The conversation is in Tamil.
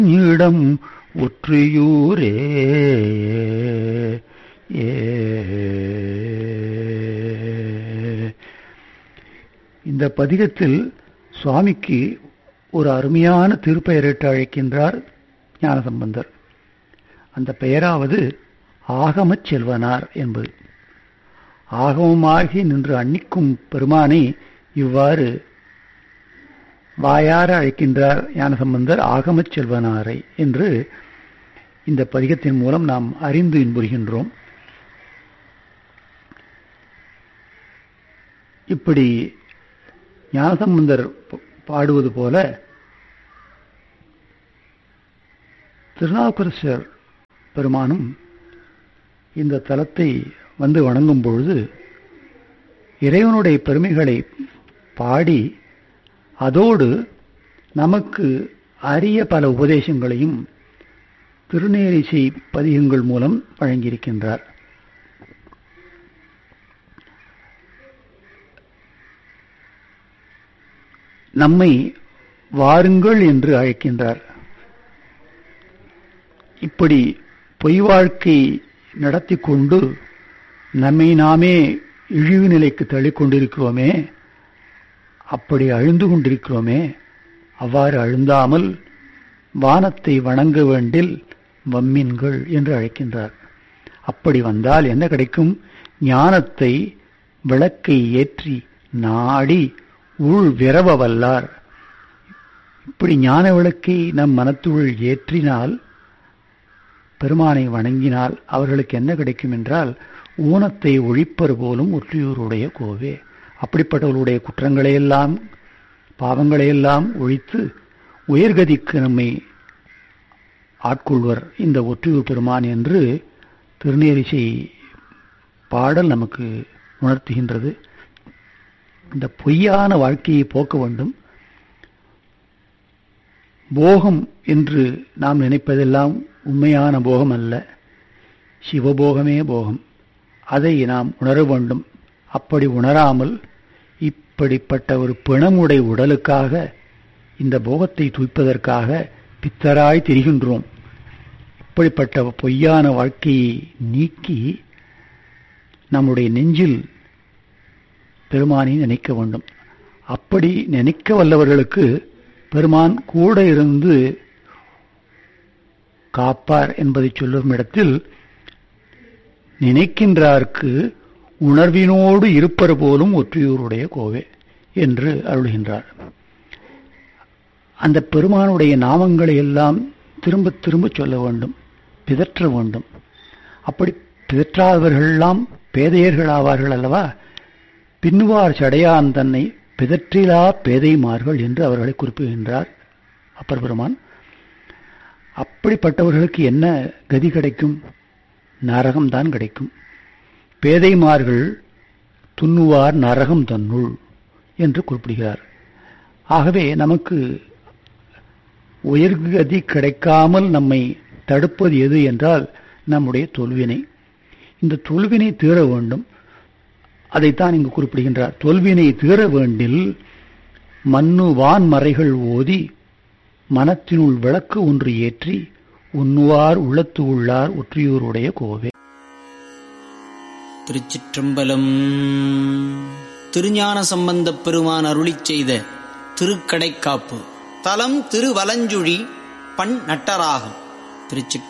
இடம் ஒற்றியூரே ஏ இந்த பதிகத்தில் சுவாமிக்கு ஒரு அருமையான திருப்பெயரிட்டு அழைக்கின்றார் ஞானசம்பந்தர் அந்த பெயராவது ஆகமச் செல்வனார் என்பது ஆகமமாகி நின்று அன்னிக்கும் பெருமானை இவ்வாறு வாயார அழைக்கின்றார் ஞானசம்பந்தர் ஆகமச் செல்வனாரை என்று இந்த பதிகத்தின் மூலம் நாம் அறிந்து இன்புறுகின்றோம் இப்படி ஞானசம்பந்தர் பாடுவது போல திருநாவுக்கரசர் பெருமானும் இந்த தலத்தை வந்து வணங்கும் பொழுது இறைவனுடைய பெருமைகளை பாடி அதோடு நமக்கு அரிய பல உபதேசங்களையும் திருநேரிசை பதிகங்கள் மூலம் வழங்கியிருக்கின்றார் நம்மை வாருங்கள் என்று அழைக்கின்றார் இப்படி பொய் வாழ்க்கை நடத்தி கொண்டு நம்மை நாமே இழிவு நிலைக்கு தள்ளிக்கொண்டிருக்கிறோமே அப்படி அழுந்து கொண்டிருக்கிறோமே அவ்வாறு அழுந்தாமல் வானத்தை வணங்க வேண்டில் வம்மின்கள் என்று அழைக்கின்றார் அப்படி வந்தால் என்ன கிடைக்கும் ஞானத்தை விளக்கை ஏற்றி நாடி உள் விரவ வல்லார் இப்படி ஞான விளக்கை நம் மனத்துள் ஏற்றினால் பெருமானை வணங்கினால் அவர்களுக்கு என்ன கிடைக்கும் என்றால் ஊனத்தை ஒழிப்பர் போலும் ஒற்றியூருடைய கோவே அப்படிப்பட்டவர்களுடைய குற்றங்களையெல்லாம் பாவங்களையெல்லாம் ஒழித்து உயர்கதிக்கு நம்மை ஆட்கொள்வர் இந்த ஒற்றியூர் பெருமான் என்று திருநேரிசை பாடல் நமக்கு உணர்த்துகின்றது இந்த பொய்யான வாழ்க்கையை போக்க வேண்டும் போகம் என்று நாம் நினைப்பதெல்லாம் உண்மையான போகம் அல்ல சிவபோகமே போகம் அதை நாம் உணர வேண்டும் அப்படி உணராமல் இப்படிப்பட்ட ஒரு பிணமுடை உடலுக்காக இந்த போகத்தை துய்ப்பதற்காக பித்தராய் திரிகின்றோம் இப்படிப்பட்ட பொய்யான வாழ்க்கையை நீக்கி நம்முடைய நெஞ்சில் பெருமானை நினைக்க வேண்டும் அப்படி நினைக்க வல்லவர்களுக்கு பெருமான் கூட இருந்து காப்பார் என்பதை சொல்லும் இடத்தில் நினைக்கின்றார்க்கு உணர்வினோடு இருப்பர் போலும் ஒற்றியூருடைய கோவே என்று அருள்கின்றார் அந்த பெருமானுடைய நாமங்களை எல்லாம் திரும்ப திரும்ப சொல்ல வேண்டும் பிதற்ற வேண்டும் அப்படி பிதற்றாதவர்களெல்லாம் பேதையர்கள் ஆவார்கள் அல்லவா பின்னுவார் சடையான் தன்னை பிதற்றிலா பேதைமார்கள் என்று அவர்களை குறிப்பிடுகின்றார் அப்பர் பெருமான் அப்படிப்பட்டவர்களுக்கு என்ன கதி கிடைக்கும் நரகம்தான் கிடைக்கும் பேதைமார்கள் துண்ணுவார் நரகம் தன்னுள் என்று குறிப்பிடுகிறார் ஆகவே நமக்கு உயர்கதி கிடைக்காமல் நம்மை தடுப்பது எது என்றால் நம்முடைய தொல்வினை இந்த தொல்வினை தீர வேண்டும் அதைத்தான் இங்கு குறிப்பிடுகின்றார் தொல்வினை தீர வேண்டில் மண்ணு வான் மறைகள் ஓதி மனத்தினுள் விளக்கு ஒன்று ஏற்றி உண்ணுவார் உள்ளத்து உள்ளார் ஒற்றியூருடைய கோவே திருச்சிற்றம்பலம் திருஞான சம்பந்தப் பெருமான் அருளிச் செய்த திருக்கடைக்காப்பு தலம் திருவலஞ்சுழி பண் நட்டராகம் திருச்சி